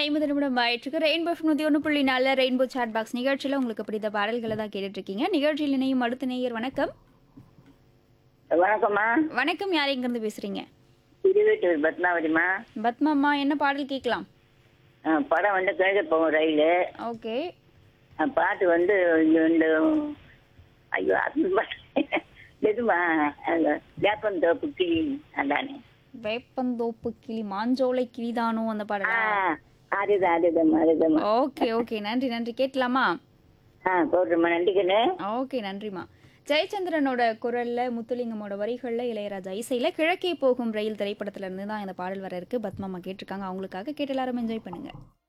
ஐம்பது நிமிடம் ஆயிட்டுருக்கு ரெயின்போ நூற்றி ஒன்று புள்ளி நாலு ரெயின்போ சாட் பாக்ஸ் நிகழ்ச்சியில் உங்களுக்கு பிடித்த பாடல்களை தான் கேட்டுட்டு இருக்கீங்க நிகழ்ச்சியில் இணையும் அடுத்த நேயர் வணக்கம் வணக்கம்மா வணக்கம் யார் எங்கேருந்து பேசுறீங்க திருவீட்டூர் பத்மாவதிம்மா பத்மாம்மா என்ன பாடல் கேட்கலாம் ஆ, படம் வந்து கிழக்கு போகும் ரயில் ஓகே பாட்டு வந்து இந்த இந்த ஐயோ அது பாட்டு எதுமா வேப்பந்தோப்பு கிளி அதானே வேப்பந்தோப்பு கிளி மாஞ்சோலை கிளிதானோ அந்த ஆ பாடலா அதுதான் அதுதான் அதுதான் ஓகே ஓகே நன்றி நன்றி கேட்கலாமா ஆ போட்டுருமா நன்றிக்கண்ணு ஓகே நன்றிம்மா ஜெயச்சந்திரனோட குரல்ல முத்துலிங்கமோட வரிகள்ல இளையராஜா இசையில கிழக்கே போகும் ரயில் திரைப்படத்துல இருந்து தான் இந்த பாடல் வர இருக்கு பத்மாமா கேட்டிருக்காங்க அவங்களுக்காக கேட்டு எல்லாரும் என்ஜாய் பண்ணுங்க